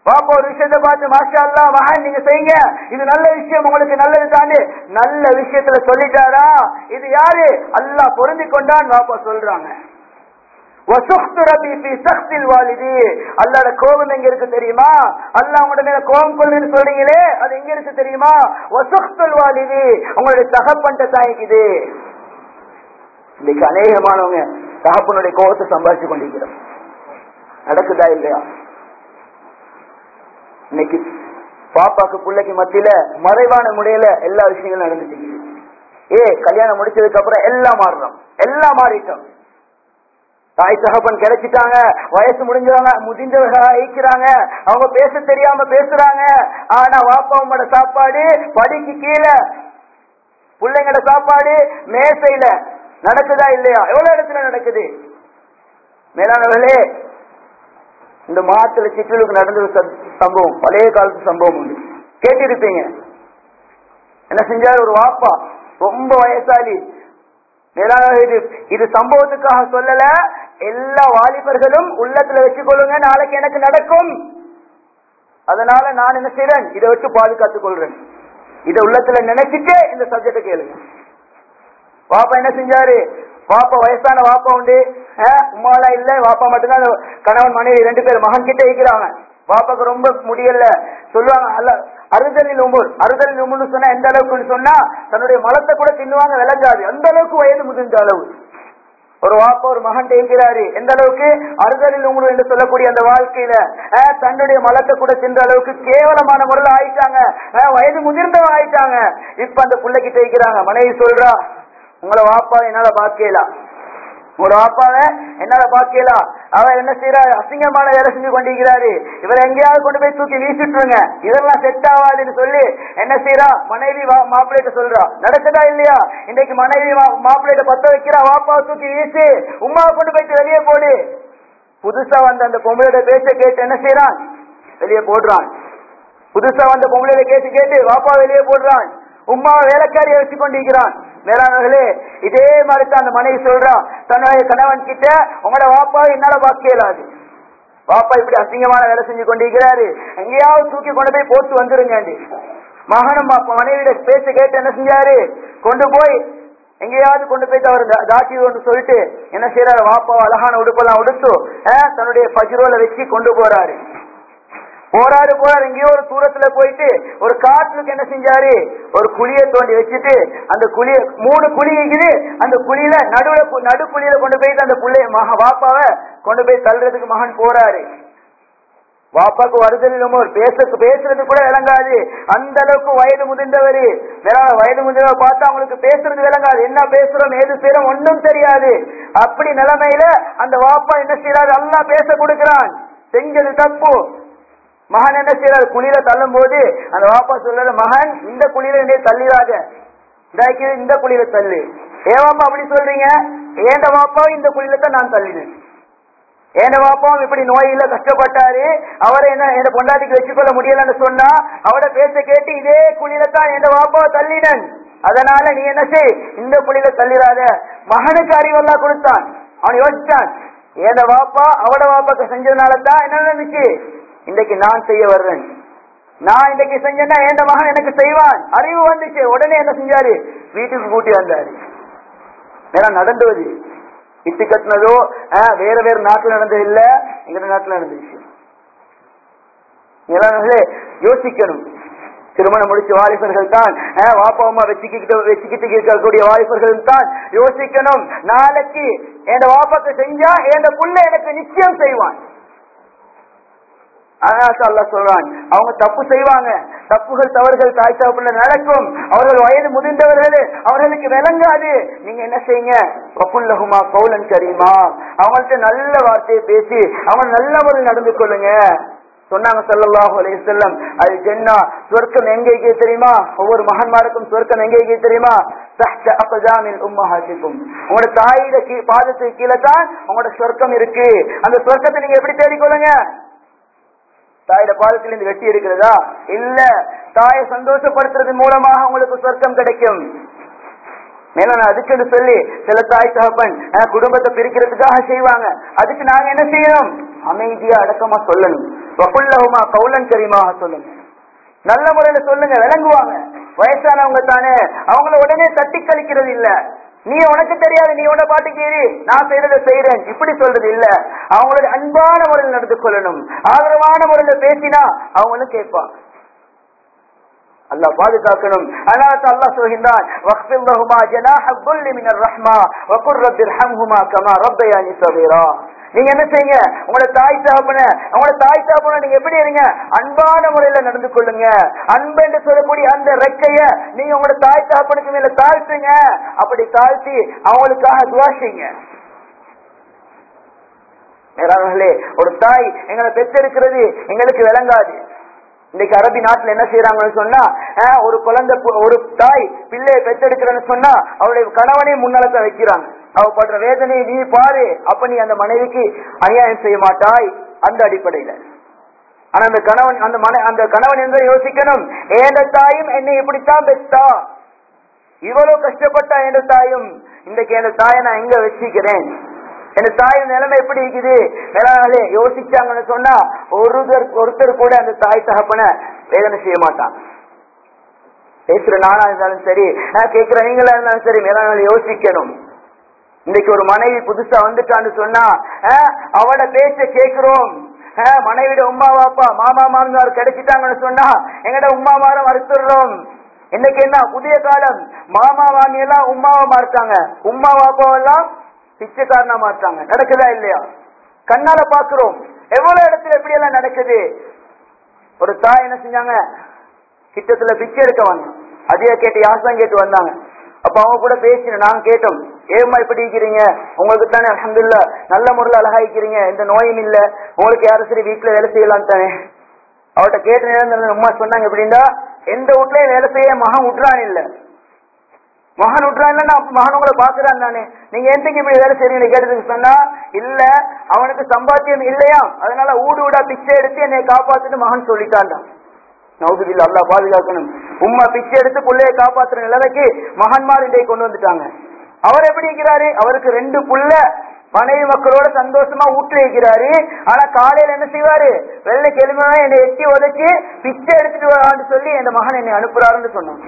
பாப்பா ஒரு விஷயத்தை பார்த்து மாஷா அல்லா மகன் நீங்க செய்யுங்க இது நல்ல விஷயம் உங்களுக்கு நல்லது தானே நல்ல விஷயத்துல சொல்லிட்டாரா இது யாரு அல்லாஹ் பொருந்தி கொண்டான் பாப்பா சொல்றாங்க வசுக்து ரபி ஃபி சக்தில் வாலிதி அல்லாஹ்ட கோபம் எங்க இருக்கு தெரியுமா அல்லாஹ் உங்களோட மேல கோபம் கொள்ளுன்னு சொல்றீங்களே அது எங்க இருக்கு தெரியுமா வசுக்துல் வாலிதி உங்களுடைய தகப்பன்ட்ட தாய்க்குது இன்னைக்கு அநேகமானவங்க தகப்பனுடைய கோபத்தை சம்பாதிச்சு கொண்டிருக்கிறோம் நடக்குதா இல்லையா இன்னைக்கு பாப்பாக்கு பிள்ளைக்கு மத்தியில மறைவான முறையில எல்லா விஷயங்களும் நடந்துட்டு இருக்குது. ஏ கல்யாணம் முடிச்சதுக்கு அப்புறம் எல்லாம் மாறுறோம் எல்லாம் மாறிட்டோம் தாய் தகப்பன் கிடைச்சிட்டாங்க வயசு முடிஞ்சவங்க முதிஞ்சவங்க ஐக்கிறாங்க அவங்க பேச தெரியாம பேசுறாங்க ஆனா வாப்பா அம்மாட சாப்பாடு படிக்கு கீழே பிள்ளைங்களோட சாப்பாடு மேசையில நடக்குதா இல்லையா எவ்வளவு இடத்துல நடக்குது மேலானவர்களே இந்த மாத்துல சிற்றலுக்கு நடந்த ஒரு சம்- சம்பவம் பழைய காலத்து சம்பவம் உண்டு கேட்டிருப்பீங்க என்ன செஞ்சாரு ஒரு வாப்பா ரொம்ப வயசாளி மேலான இது இது சம்பவத்துக்காக சொல்லல எல்லா வாலிபர்களும் உள்ளத்துல வச்சுக்கொள்ளுங்க நாளைக்கு எனக்கு நடக்கும் அதனால நான் என்ன செய்றேன் இதை வச்சு பாதுகாத்துக் கொள்றேன் இதை உள்ளத்துல நினைச்சிட்டு இந்த சப்ஜெக்ட கேளுங்க பாப்பா என்ன செஞ்சாரு பாப்பா வயசான வாப்பா உண்டு அஹ், உம்மாலாம் இல்ல வாப்பா மட்டும்தான் அந்த கணவன் மனைவி ரெண்டு பேர் மகன் கிட்ட இருக்கிறாங்க பாப்பாக்கு ரொம்ப முடியல சொல்லுவாங்க அல்ல அறுதலில் உம்பூர் அறுதலில் உம்புன்னு சொன்னா எந்த அளவுக்குன்னு சொன்னா தன்னுடைய மலத்தை கூட தின்னுவாங்க விளங்காது அந்த அளவுக்கு வயது முதிர்ந்த அளவு ஒரு வாப்பா ஒரு மகன் இருக்கிறாரு எந்த அளவுக்கு அறுதலில் உங்கள் என்று சொல்லக்கூடிய அந்த வாழ்க்கையில அஹ், தன்னுடைய மலத்தை கூட தின்ற அளவுக்கு கேவலமான முறையில் ஆயிட்டாங்க அஹ், வயது முதிர்ந்தவங்க ஆயிட்டாங்க இப்ப அந்த பிள்ளைகிட்ட இருக்கிறாங்க மனைவி சொல்றா உங்களை வாப்பா என்னால பாக்கலாம் உங்களோட வாப்பாவை என்னால பாக்கலாம் அவர் என்ன செய்யறாரு அசிங்கமான வேலை செஞ்சு கொண்டிருக்கிறாரு இவரை எங்கேயாவது கொண்டு போய் தூக்கி வீசிட்டுருங்க இதெல்லாம் செட் ஆகாதுன்னு சொல்லி என்ன செய்யறா மனைவி வா- மாப்பிள்ளைகிட்ட சொல்றா நடக்குதா இல்லையா இன்னைக்கு மனைவி மா- மாப்பிள்ளைகிட்ட பத்த வைக்கிறா வாப்பாவை தூக்கி வீசி உமாவை கொண்டு போயிட்டு வெளியே போடு புதுசா வந்த அந்த பொம்பளையோட பேச்ச கேட்டு என்ன செய்யறான் வெளியே போடுறான் புதுசா வந்த பொம்பளையோட கேட்டு கேட்டு வாப்பா வெளியே போடுறான் உமாவை வேலைக்காரியை வச்சு கொண்டிருக்கிறான் மேலானவர்களே இதே மாதிரி தான் அந்த மனைவி சொல்றா தன்னுடைய கணவன் கிட்ட உங்களோட வாப்பா என்னால பார்க்க இயலாது பாப்பா இப்படி அசிங்கமான வேலை செஞ்சு கொண்டிருக்கிறாரு எங்கேயாவது தூக்கி கொண்டு போய் போட்டு வந்துருங்க மகனும் அப்ப மனைவியோட பேச்ச கேட்டு என்ன செஞ்சாரு கொண்டு போய் எங்கேயாவது கொண்டு போயிட்டு அவர் தா- தாட்டி ஒன்று சொல்லிட்டு என்ன செய்யறாரு வாப்பா அழகான உடுப்பெல்லாம் உடுத்து அஹ், தன்னுடைய பஜ்ரோல வச்சு கொண்டு போறாரு போறாரு போறாரு எங்கேயோ ஒரு தூரத்துல போயிட்டு ஒரு காட்டுக்கு என்ன செஞ்சாரு ஒரு குழிய தோண்டி வச்சுட்டு அந்த குழிய மூணு குழி இருக்குது அந்த குழியில நடுவுல கு- நடு குழியில கொண்டு போயிட்டு அந்த புள்ளைய மக வாப்பாவை கொண்டு போய் தள்ளுறதுக்கு மகன் போறாரு வாப்பாக்கு வருதல் இல்லாம ஒரு பேச பேசுறது கூட விளங்காது அந்த அளவுக்கு வயது முதிர்ந்தவர் வேற வயது முதிர்ந்தவர் பார்த்தா அவங்களுக்கு பேசுறது விளங்காது என்ன பேசுறோம் ஏது செய்யறோம் ஒன்றும் தெரியாது அப்படி நிலைமையில அந்த வாப்பா என்ன செய்யறாரு எல்லாம் பேச கொடுக்கிறான் செஞ்சது தப்பு மகன் என்ன செய்யறாரு குழியில தள்ளும் போது அந்த வாப்பா சொல்றாரு மகன் இந்த குழியில என்னை தள்ளிடாத இதாக்கி இந்த குழியில தள்ளு ஏவாப்பா அப்படி சொல்றீங்க ஏண்ட வாப்பா இந்த குழியில தான் நான் தள்ளினேன் ஏண்ட வாப்பாவும் இப்படி நோயில கஷ்டப்பட்டாரு அவரை என்ன என் பொண்டாட்டிக்கு வச்சுக்கொள்ள முடியலன்னு சொன்னா அவட பேச்ச கேட்டு இதே குழியில தான் என் வாப்பாவை தள்ளினன் அதனால நீ என்ன செய் இந்த குழியில தள்ளிடாத மகனுக்கு அறிவெல்லாம் கொடுத்தான் அவன் யோசிச்சான் ஏண்ட வாப்பா அவட வாப்பாக்கு செஞ்சதுனால தான் என்ன நடந்துச்சு இன்றைக்கு நான் செய்ய வர்றேன் நான் இன்னைக்கு செஞ்சேன்னா என் மகன் எனக்கு செய்வான் அறிவு வந்துச்சு உடனே என்ன செஞ்சாரு வீட்டுக்கு கூட்டி வந்தாரு ஏன்னா நடந்தது இட்டு கட்டினதோ ஆஹ், வேற வேற நாட்டுல நடந்தது இல்ல எங்க நாட்டுல நடந்துச்சு எல்லாரும் யோசிக்கணும் திருமணம் முடிச்ச வாலிபர்கள் தான் ஆஹ், வாப்பா அம்மா வச்சுக்கிட்டு வச்சுக்கிட்டு இருக்கக்கூடிய வாலிபர்கள் தான் யோசிக்கணும் நாளைக்கு என் வாப்பாக்கு செஞ்சா என் புள்ள எனக்கு நிச்சயம் செய்வான் அதனால அல்லாஹ் சொல்றான் அவங்க தப்பு செய்வாங்க தப்புகள் தவறுகள் தாய் தகப்புல நடக்கும் அவர்கள் வயது முதிர்ந்தவர்கள் அவர்களுக்கு விளங்காது நீங்க என்ன செய்யுங்க வப்புல்லகுமா கௌலன் கரீமா அவங்கள்ட்ட நல்ல வார்த்தையை பேசி அவங்க நல்ல முறையில் நடந்து கொள்ளுங்க சொன்னாங்க ஸல்லல்லாஹு அலைஹி வஸல்லம் அது ஜென்னா சொர்க்கம் எங்க இருக்கு தெரியுமா ஒவ்வொரு மகன்மாருக்கும் சொர்க்கம் எங்க இருக்கு தெரியுமா தஹ்த அக்தாமில் உம்மஹாத்திக்கும் உங்களோட தாயோட கீ- பாதத்துக்கு கீழே தான் உங்களோட சொர்க்கம் இருக்கு அந்த சொர்க்கத்தை நீங்க எப்படி தேடிக்கொள்ளுங்க தாயோட பாதத்தில் இருந்து வெட்டி இருக்கிறதா இல்ல தாயை சந்தோஷப்படுத்துறது மூலமாக உங்களுக்கு சொர்க்கம் கிடைக்கும் மேல நான் அதுக்குன்னு சொல்லி சில தாய் தகப்பன் அஹ், குடும்பத்தை பிரிக்கிறதுக்காக செய்வாங்க அதுக்கு நாங்க என்ன செய்யணும் அமைதியா அடக்கமா சொல்லணும் வகுல்லஹுமா கவுலன் கரிமாக சொல்லுங்க நல்ல முறையில சொல்லுங்க விளங்குவாங்க வயசானவங்க தானே அவங்கள உடனே தட்டி கழிக்கிறது இல்ல நீ உனக்கு தெரியாது நீ உன பாட்டுக்கு இரு நான் செய்யறத செய்யறேன் இப்படி சொல்றது இல்ல அவங்களோட அன்பான முறையில் நடந்து கொள்ளணும் ஆதரவான முறையில பேசினா அவங்களும் கேட்பாங்க அல்லாஹ் பாதுகாக்கணும் அதனால தான் அல்லாஹ் சொல்கின்றான் வக்ஃபில் லஹுமா ஜனாஹ الذل من الرحمة وقل رب ارحمهما كما ربياني صغيرا நீங்க என்ன செய்யுங்க உங்களோட தாய் தகப்பன உங்களோட தாய் தகப்பன நீங்க எப்படி இருங்க அன்பான முறையில நடந்து கொள்ளுங்க அன்பு என்று சொல்லக்கூடிய அந்த ரெக்கைய நீங்க உங்களோட தாய் தகப்பனுக்கு மேல தாழ்த்துங்க அப்படி தாழ்த்தி அவங்களுக்காக துவா செய்யுங்க மேலாளர்களே ஒரு தாய் எங்களை பெற்றெடுக்கிறது எங்களுக்கு விளங்காது இன்னைக்கு அரபி நாட்டுல என்ன செய்யறாங்கன்னு சொன்னா அஹ், ஒரு குழந்தை பு- ஒரு தாய் பிள்ளையை பெற்றெடுக்கிறேன்னு சொன்னா அவருடைய கணவனை முன்னாலத்தை வைக்கிறாங்க அவ படுற வேதனையை நீ பாரு அப்ப நீ அந்த மனைவிக்கு அநியாயம் செய்ய மாட்டாய் அந்த அடிப்படையில ஆனா அந்த கணவன் அந்த மன அந்த கணவன் என்பதை யோசிக்கணும் ஏந்த தாயும் என்னை இப்படித்தான் பெற்றா இவ்வளவு கஷ்டப்பட்டா என் தாயும் இன்றைக்கு என் தாயை நான் எங்க வச்சிக்கிறேன் என் தாயின் நிலைமை எப்படி இருக்குது மேலாளே யோசிச்சாங்கன்னு சொன்னா ஒருத்தர் ஒருத்தர் கூட அந்த தாய் தகப்பன வேதனை செய்ய மாட்டாங்க பேசுற நானா இருந்தாலும் சரி நான் கேட்கிற நீங்களா இருந்தாலும் சரி மேலாள யோசிக்கணும் இன்னைக்கு ஒரு மனைவி புதுசா வந்துட்டான்னு சொன்னா அஹ், அவட பேச்ச கேக்குறோம் அஹ், மனைவியோட உமா வாப்பா மாமா மாமனார் கிடைச்சிட்டாங்கன்னு சொன்னா எங்கட உமா மாரம் மறுத்துடுறோம் இன்னைக்கு என்ன புதிய காலம் மாமா மாமி எல்லாம் உமாவா மாறுத்தாங்க உமா வாப்பாவெல்லாம் பிச்சைக்காரனா மாறுத்தாங்க நடக்குதா இல்லையா கண்ணால பாக்குறோம் எவ்வளவு இடத்துல எப்படி எல்லாம் நடக்குது ஒரு தாய் என்ன செஞ்சாங்க கிட்டத்துல பிச்சை எடுக்க வந்தோம் அதையே கேட்டு யாசம் கேட்டு வந்தாங்க அப்ப அவங்க கூட பேசினோம் நாங்க கேட்டோம் ஏமா இப்படி இருக்கிறீங்க உங்களுக்கு தானே அலமதுல்ல நல்ல முறையில் அழகாய்க்கிறீங்க எந்த நோயும் இல்ல உங்களுக்கு யாரும் சரி வீட்டுல வேலை செய்யலாம் தானே அவட்ட கேட்ட நேரம் அம்மா சொன்னாங்க எப்படின்னா எந்த வீட்லயும் வேலை செய்ய மகன் விட்டுறான் இல்ல மகன் விட்டுறான் நான் மகன் உங்களை பாக்குறான் தானே நீங்க எந்தக்கு இப்படி வேலை செய்றீங்க கேட்டதுக்கு சொன்னா இல்ல அவனுக்கு சம்பாத்தியம் இல்லையா அதனால ஊடு ஊடா பிச்சை எடுத்து என்னை காப்பாத்துட்டு மகன் சொல்லிட்டான்டா நவுதுபில்ல அல்லாஹ் பாதுகாக்கணும் உம்மா பிச்சை எடுத்து புள்ளைய காப்பாத்துற நிலைமைக்கு மகன்மார் இன்றைக்கு கொண்டு வந்துட்டாங்க அவர் எப்படி இருக்கிறாரு அவருக்கு ரெண்டு புள்ள மனைவி மக்களோட சந்தோஷமா ஊட்டி வைக்கிறாரு ஆனா காலையில என்ன செய்வாரு வெள்ளை கிழமை என்னை எட்டி உதைச்சு பிச்சை எடுத்துட்டு வரான்னு சொல்லி என் மகன் என்னை அனுப்புறாருன்னு சொன்னாங்க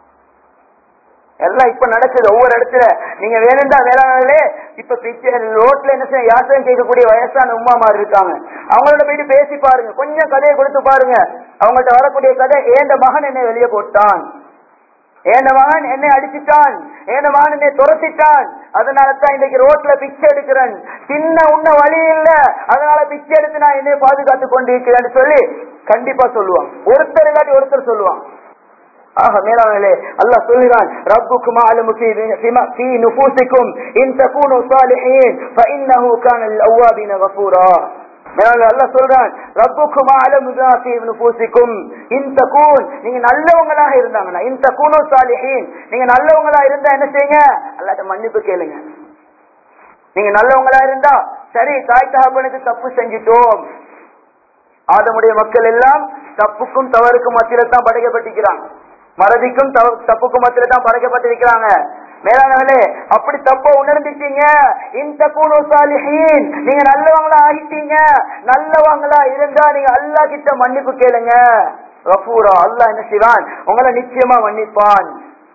எல்லாம் இப்ப நடக்குது ஒவ்வொரு இடத்துல நீங்க வேணும்டா வேளாண்மையிலே இப்ப பிச்சை ரோட்ல என்ன செய்ய யாத்திரம் கேட்கக்கூடிய வயசான உமாமார் இருக்காங்க அவங்களோட போயிட்டு பேசி பாருங்க கொஞ்சம் கதையை கொடுத்து பாருங்க அவங்கள்ட்ட வரக்கூடிய கதை ஏந்த மகன் என்னை வெளியே போட்டான் ஏந்த மகன் என்னை அடிச்சிட்டான் ஏந்த மகன் என்னை துரத்திட்டான் அதனால தான் இன்னைக்கு ரோட்ல பிச்சை எடுக்கிறேன் சின்ன உண்ண வழி இல்ல அதனால பிச்சை எடுத்து நான் என்னை பாதுகாத்து கொண்டு இருக்கிறேன்னு சொல்லி கண்டிப்பா சொல்லுவான் ஒருத்தர் இல்லாட்டி ஒருத்தர் சொல்லுவான் ஆக மேலானே அல்லாஹ் சொல்கிறான் ரப்புக்கும் அலமு ஃபீ ஃபிமா ஃபீ நுஃபூசிக்கும் இன் தகூனு சாலிஹீன் ஃபஇன்னஹு கான லில் கஃபூரா மேலான அல்லாஹ் சொல்றான் ரப்புக்கும் அலமு ஃபீ நுஃபூசிக்கும் இன் தகூன் நீங்க நல்லவங்களாக இருந்தாங்கன்னா இன் தகூனு சாலிஹீன் நீங்க நல்லவங்களா இருந்தா என்ன செய்யுங்க அல்லாஹ்ட்ட மன்னிப்பு கேளுங்க நீங்க நல்லவங்களா இருந்தா சரி தாய் தகப்பனுக்கு தப்பு செஞ்சிட்டோம் ஆதமுடைய மக்கள் எல்லாம் தப்புக்கும் தவறுக்கும் மத்தியில தான் படைக்கப்பட்டிருக்கிறாங்க மறதிக்கும் தவ- தப்புக்கும் மத்தியில தான் படைக்கப்பட்டிருக்கிறாங்க மேலானவர்களே அப்படி தப்ப உணர்ந்துட்டீங்க இந்த கூணு சாலிஹீன் நீங்க நல்லவங்களா ஆகிட்டீங்க நல்லவங்களா இருந்தா நீங்க அல்லாஹ் கிட்ட மன்னிப்பு கேளுங்க ரஃபூரா அல்லாஹ் என்ன செய்வான் உங்களை நிச்சயமா மன்னிப்பான்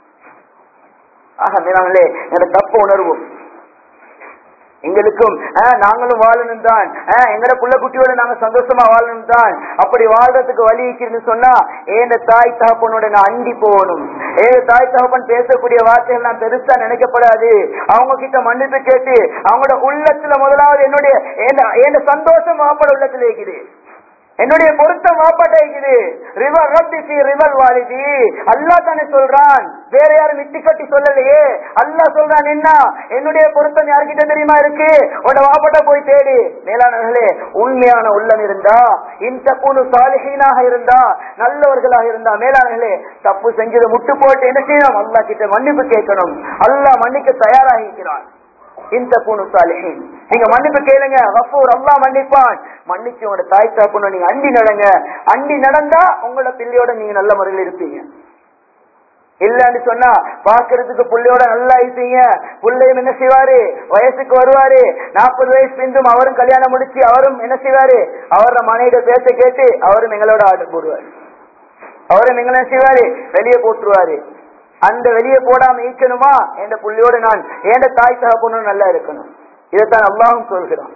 ஆக மேலானவர்களே எங்க தப்ப உணர்வோம் எங்களுக்கும் ஆஹ், நாங்களும் வாழணும் தான் ஆஹ், எங்கட புள்ள குட்டியோட நாங்க சந்தோஷமா வாழணும் தான் அப்படி வாழ்றதுக்கு வழி இருக்குன்னு சொன்னா ஏந்த தாய் தகப்பனோட நான் அண்டி போகணும் ஏ தாய் தகப்பன் பேசக்கூடிய வார்த்தைகள் நான் பெருசா நினைக்கப்படாது அவங்க கிட்ட மன்னிப்பு கேட்டு அவங்களோட உள்ளத்துல முதலாவது என்னுடைய ஏந்த- ஏந்த சந்தோஷம் வாப்பட உள்ளத்துல இருக்குது என்னுடைய பொருத்தம் வாப்பாட்ட இருக்குது ரிவர் ரத்தி ரிவர் வாலிதி அல்லாஹ் தானே சொல்றான் வேற யாரும் விட்டு கட்டி சொல்லலையே அல்லாஹ் சொல்றான் என்ன என்னுடைய பொருத்தம் யார்கிட்ட தெரியுமா இருக்கு உன்னோட வாப்பாட்ட போய் தேடு மேலானவர்களே உண்மையான உள்ளம் இருந்தா இந்த குழு சாலிஹீனாக இருந்தா நல்லவர்களாக இருந்தா மேலானவர்களே தப்பு செஞ்சதை முட்டு போட்டு என்ன செய்யணும் அல்லாஹ் கிட்ட மன்னிப்பு கேட்கணும் அல்லாஹ் மன்னிக்க தயாராகிக்கிறான் இந்த பூணு சாலிஹீன் நீங்க மன்னிப்பு கேளுங்க வஃபூர் அல்லாஹ் மன்னிப்பான் மன்னிச்சு உங்களோட தாய் தாப்புன்னு நீங்க அண்டி நடங்க அண்டி நடந்தா உங்களோட பிள்ளையோட நீங்க நல்ல முறையில் இருப்பீங்க இல்லன்னு சொன்னா பாக்குறதுக்கு புள்ளையோட நல்லா இருப்பீங்க புள்ளையும் என்ன செய்வாரு வயசுக்கு வருவாரு நாற்பது வயசு பிந்தும் அவரும் கல்யாணம் முடிச்சு அவரும் என்ன செய்வாரு அவரோட மனைவிட பேச கேட்டு அவரும் எங்களோட ஆர்டர் போடுவாரு அவரும் எங்களை என்ன செய்வாரு வெளியே போட்டுருவாரு அந்த வெளியே போடாம ஈக்கணுமா என்ற புள்ளையோட நான் ஏண்ட தாய் தகப்பனும் நல்லா இருக்கணும் இதைத்தான் அல்லாஹும் சொல்கிறான்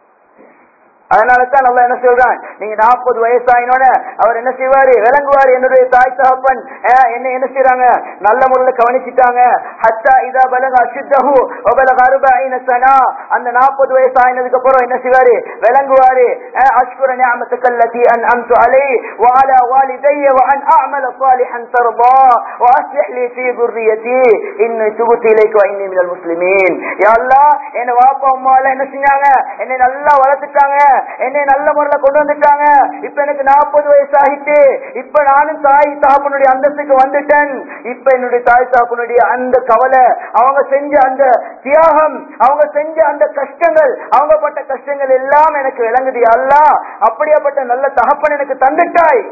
அதனால தான் நல்லா என்ன சொல்றான் நீங்க நாற்பது வயசாயினோட அவர் என்ன செய்வாரு விளங்குவாரு என்னுடைய தாய் தகப்பன் அஹ், என்ன என்ன செய்றாங்க நல்ல முறையில கவனிச்சுட்டாங்க ஹத்தா இதா பலக அசுத்தஹு ஒபலக அருபைன சனா அந்த நாற்பது வயசு ஆயினதுக்கு அப்புறம் என்ன செய்வாரு விளங்குவாரு அஹ், அஷ்குர நிஅமத்துக்க அல்லதி அன்அம்து அலை وعلى والدي وأن أعمل صالحا ترضى وأصلح لي في ذريتي إني تبت إليك وإني من المسلمين يا الله என்ன வாப்பா அம்மா எல்லாம் என்ன செஞ்சாங்க என்னை நல்லா வளர்த்துட்டாங்க என்னை நல்ல முறையில கொண்டு வந்துட்டாங்க இப்ப எனக்கு நாற்பது வயசு ஆகிட்டு இப்ப நானும் தாய் தாப்பனுடைய அந்தஸ்துக்கு வந்துட்டேன் இப்ப என்னுடைய தாய் தாப்பனுடைய அந்த கவலை அவங்க செஞ்ச அந்த தியாகம் அவங்க செஞ்ச அந்த கஷ்டங்கள் அவங்க பட்ட கஷ்டங்கள் எல்லாம் எனக்கு விளங்குது அல்லா அப்படியாப்பட்ட நல்ல தகப்பன் எனக்கு தந்துட்டாய்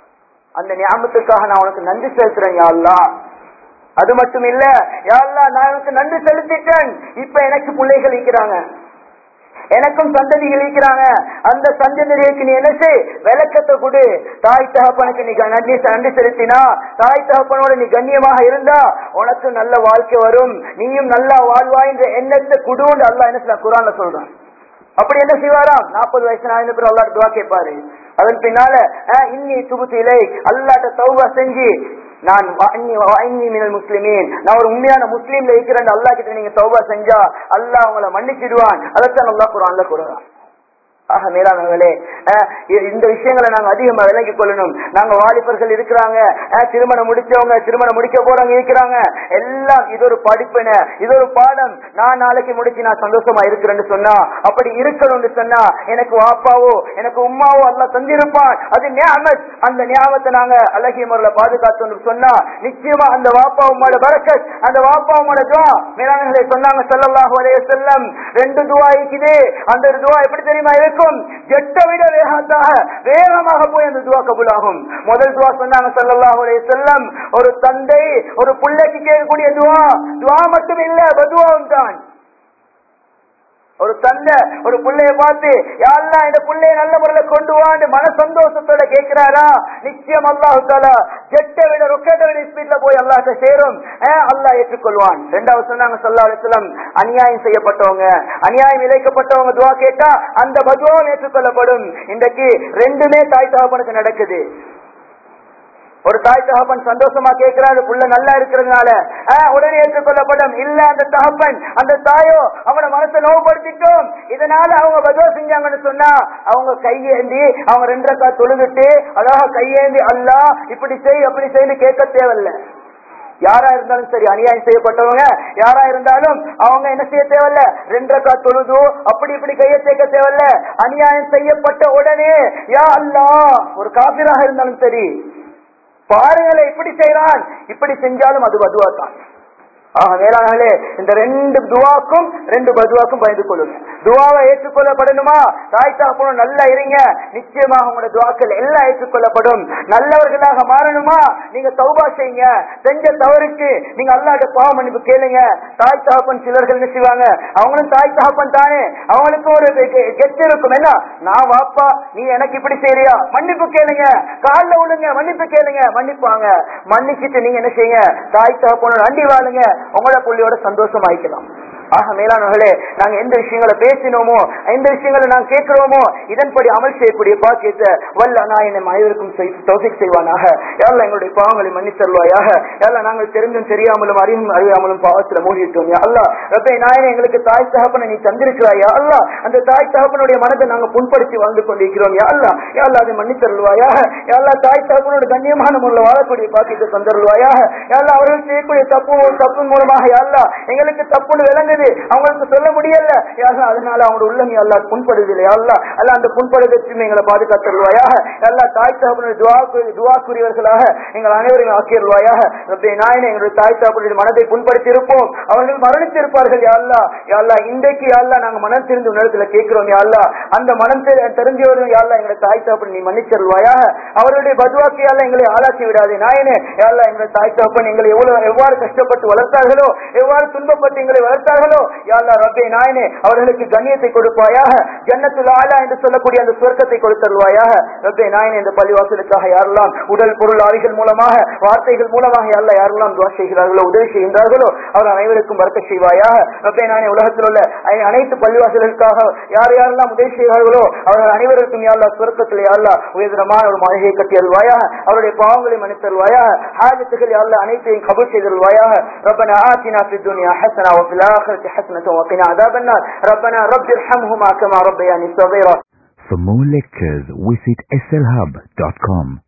அந்த ஞாபகத்துக்காக நான் உனக்கு நன்றி செலுத்துறேன் யா அல்லாஹ் அது மட்டும் இல்ல யா அல்லாஹ் நான் உனக்கு நன்றி செலுத்திட்டேன் இப்ப எனக்கு பிள்ளைகள் இருக்கிறாங்க எனக்கும் சந்ததிகள் இருக்கிறாங்க அந்த சந்ததிகளுக்கு நீ என்ன செய் விளக்கத்தை கொடு தாய் தகப்பனுக்கு நீ க- நன்றி நன்றி செலுத்தினா தாய் தகப்பனோட நீ கண்ணியமாக இருந்தா உனக்கு நல்ல வாழ்க்கை வரும் நீயும் நல்லா வாழ்வாய் என்ற எண்ணத்தை குடுன்னு அல்லாஹ் என்ன சொல்ல குரான்ல சொல்றான் அப்படி என்ன செய்வாராம் நாற்பது வயசு நான் பிறகு அல்லாட்ட துவா கேட்பாரு அதன் பின்னால அஹ், இன்னி சுபுத்து இலை அல்லாட்ட தௌபா செஞ்சு நான் வ- இன்னி- வ- இன்னி மினல் முஸ்லிமீன் நான் ஒரு உண்மையான முஸ்லீம்ல இருக்கிறேன் அல்லாஹ் கிட்ட நீங்க தௌபா செஞ்சா அல்லாஹ் உங்களை மன்னிச்சிடுவான் அதைத்தான் அல்லாஹ் குரான்ல கூறுறான் ஆக மேலானவர்களே அஹ், இ- இந்த விஷயங்களை நாங்க அதிகமா விளங்கிக் கொள்ளணும் நாங்க வாலிபர்கள் இருக்கிறாங்க அஹ், திருமணம் முடிச்சவங்க திருமணம் முடிக்க போறவங்க இருக்கிறாங்க எல்லாம் இது ஒரு படிப்பின இது ஒரு பாடம் நான் நாளைக்கு முடிச்சு நான் சந்தோஷமா இருக்கிறேன்னு சொன்னா அப்படி இருக்கணும்னு சொன்னா எனக்கு வாப்பாவோ எனக்கு உம்மாவோ எல்லாம் தந்திருப்பான் அது ஞாபத் அந்த ஞாபகத்தை நாங்க அழகிய முறையில பாதுகாத்தோம்னு சொன்னா நிச்சயமா அந்த வாப்பா உம்மாட பரக்கத் அந்த வாப்பா உம்மாட துவா மேலானவர்களே சொன்னாங்க ஸல்லல்லாஹு அலைஹி வஸல்லம் ரெண்டு துவா இருக்குது அந்த ஒரு துவா எப்படி தெரியுமா இருக்கும் ஜெட்டை விட வேகத்தாக வேகமாக போய் அந்த துவா கபூலாகும் முதல் துவா சொன்னாங்க ஸல்லல்லாஹு அலைஹி வஸல்லம் ஒரு தந்தை ஒரு பிள்ளைக்கு கேட்கக்கூடிய துவா துவா மட்டும் இல்ல பதுவாவும் தான் ஒரு தந்தை ஒரு புள்ளைய பார்த்து யாரெல்லாம் இந்த புள்ளைய நல்ல முறையில கொண்டு வான்னு மன சந்தோஷத்தோட கேட்கிறாரா நிச்சயம் அல்லாஹு தாலா ஜெட்டை விட ரொக்கெட்டை விட ஸ்பீட்ல போய் அல்லாஹ்ட்ட சேரும் அஹ் அல்லாஹ் ஏற்றுக்கொள்வான் ரெண்டாவது சொன்னாங்க சல்லா அலிஸ்லாம் அநியாயம் செய்யப்பட்டவங்க அநியாயம் இழைக்கப்பட்டவங்க துவா கேட்டா அந்த பதுவாவும் ஏற்றுக்கொள்ளப்படும் இன்றைக்கு ரெண்டுமே தாய் தகப்பனுக்கு நடக்குது ஒரு தாய் தகப்பன் சந்தோஷமா கேட்கிறாரு புள்ள நல்லா இருக்கிறதுனால ஆஹ், உடனே ஏற்றுக்கொள்ளப்படும் இல்ல அந்த தகப்பன் அந்த தாயோ அவன மனசை நோவுபடுத்திட்டோம் இதனால அவங்க பதுவா செஞ்சாங்கன்னு சொன்னா அவங்க கையேந்தி அவங்க ரெண்டரை கா தொழுதுட்டு அழகா கையேந்தி அல்லா இப்படி செய் அப்படி செய்து கேட்க தேவையில்ல யாரா இருந்தாலும் சரி அநியாயம் செய்யப்பட்டவங்க யாரா இருந்தாலும் அவங்க என்ன செய்ய தேவையில்ல ரெண்டரை தொழுது அப்படி இப்படி கையை சேர்க்க தேவையில்ல அநியாயம் செய்யப்பட்ட உடனே யா அல்லாஹ் ஒரு காபிராக இருந்தாலும் சரி பாருங்களே இப்படி செய்யறான் இப்படி செஞ்சாலும் அது பதுவா தான் ஆக மேலானாலே இந்த ரெண்டு துவாக்கும் ரெண்டு பதுவாக்கும் பயந்து கொள்ளுங்க துவாவை ஏற்றுக்கொள்ளப்படணுமா தாய் தாப்பனும் நல்லா இருங்க நிச்சயமாக உங்களோட துவாக்கள் எல்லாம் ஏற்றுக்கொள்ளப்படும் நல்லவர்களாக மாறணுமா நீங்க தௌபா செய்யுங்க செஞ்ச தவறுக்கு நீங்க அல்லாட்ட பாவ மன்னிப்பு கேளுங்க தாய் தகப்பன் சிலர்கள் என்ன செய்வாங்க அவங்களும் தாய் தகப்பன் தானே அவங்களுக்கும் ஒரு கெ- கெத்து இருக்கும் என்ன நான் வாப்பா நீ எனக்கு இப்படி செய்யறியா மன்னிப்பு கேளுங்க கால்ல விழுங்க மன்னிப்பு கேளுங்க மன்னிப்பாங்க மன்னிச்சிட்டு நீங்க என்ன செய்யுங்க தாய் தகப்பனோட அண்டி வாழுங்க உங்களோட புள்ளியோட சந்தோஷம் ஆயிக்கலாம் ஆக மேலானவர்களே நாங்க எந்த விஷயங்களை பேசினோமோ எந்த விஷயங்களை நாங்க கேட்கிறோமோ இதன்படி அமல் செய்யக்கூடிய பாக்கியத்தை வல்ல நாயனை அனைவருக்கும் தௌசிக் செய்வானாக யாரெல்லாம் எங்களுடைய பாவங்களை மன்னித்தருவாயாக யாரெல்லாம் நாங்கள் தெரிஞ்சும் தெரியாமலும் அறியும் அறியாமலும் பாவத்துல மூழ்கிட்டோம் யா அல்லாஹ் ரப்பே நாயனை எங்களுக்கு தாய் தகப்பனை நீ தந்திருக்கிறாயா அல்லாஹ் அந்த தாய் தகப்பனுடைய மனதை நாங்க புண்படுத்தி வாழ்ந்து கொண்டிருக்கிறோம் யா அல்லாஹ் யா அல்லாஹ் அதை மன்னித்தருள்வாயாக யா அல்லாஹ் தாய் தகப்பனோட கண்ணியமான முறையில் வாழக்கூடிய பாக்கியத்தை தந்தருள்வாயாக யா அல்லாஹ் அவர்கள் செய்யக்கூடிய தப்பு தப்பு மூலமாக யா அல்லாஹ் எங்களுக்கு தப்புன்னு விளங்குது இருக்குது அவங்களுக்கு சொல்ல முடியல யாரா அதனால அவங்களோட உள்ளம் அல்லா புண்படுது இல்லையா அல்லா அல்ல அந்த புண்படுவதற்கு எங்களை பாதுகாத்தருவாயாக எல்லா தாய் தகப்பனுடைய துவா துவாக்குரியவர்களாக எங்கள் அனைவரையும் ஆக்கியருவாயாக ரப்பே நாயனை எங்களுடைய தாய் தகப்பனுடைய மனதை புண்படுத்தி இருப்போம் அவர்கள் மரணித்திருப்பார்கள் யாழ்லா யாழ்லா இன்றைக்கு யாழ்லா நாங்க மனம் தெரிந்து உணர்த்துல கேட்கிறோம் யாழ்லா அந்த மனம் தெரி- தெரிஞ்சவர்கள் யாழ்லா எங்களை தாய் தகப்பன் நீ மன்னிச்சருவாயாக அவருடைய பதுவாக்கு யாழ்லா எங்களை ஆளாக்கி விடாதே நாயனே யாழ்லா எங்களை தாய் தகப்பன் எங்களை எவ்வளவு எவ்வாறு கஷ்டப்பட்டு வளர்த்தார்களோ எவ்வாறு துன்பப்பட்டு எங்களை வளர்த்தார்களோ யாழ்லா ரப்பே நாயனே அவர்களுக்கு கண்ணியத்தை கொடுப்பாயாக ஜன்னத்துல் ஆலா என்று சொல்லக்கூடிய அந்த சொர்க்கத்தை கொடுத்தருவாயாக ரப்பே நாயனே இந்த பள்ளிவாசலுக்காக யாரெல்லாம் உடல் பொருள் ஆவிகள் மூலமாக வார்த்தைகள் மூலமாக யாரெல்லாம் யாரெல்லாம் துவா செய்கிறார்களோ உதவி செய்கின்றார்களோ அவர் அனைவருக்கும் வர்க்க செய்வாயாக ரப்பே நாயனே உலகத்தில் உள்ள அனை- அனைத்து பள்ளிவாசலுக்காக யார் யாரெல்லாம் உதவி செய்கிறார்களோ அவர்கள் அனைவருக்கும் யாழ்லா சுரக்கத்தில் யாழ்லா உயர்தரமான ஒரு மழையை கட்டி அருள்வாயாக அவருடைய பாவங்களை மன்னித்தருவாயாக ஹாஜத்துகள் யாழ்லா அனைத்தையும் கபூல் செய்தருள்வாயாக ربنا آتنا في الدنيا حسنة وفي الآخرة حسنة وقنا عذاب النار ربنا رب ارحمهما كما ربياني صغيرا For more lectures, visit slhub.com.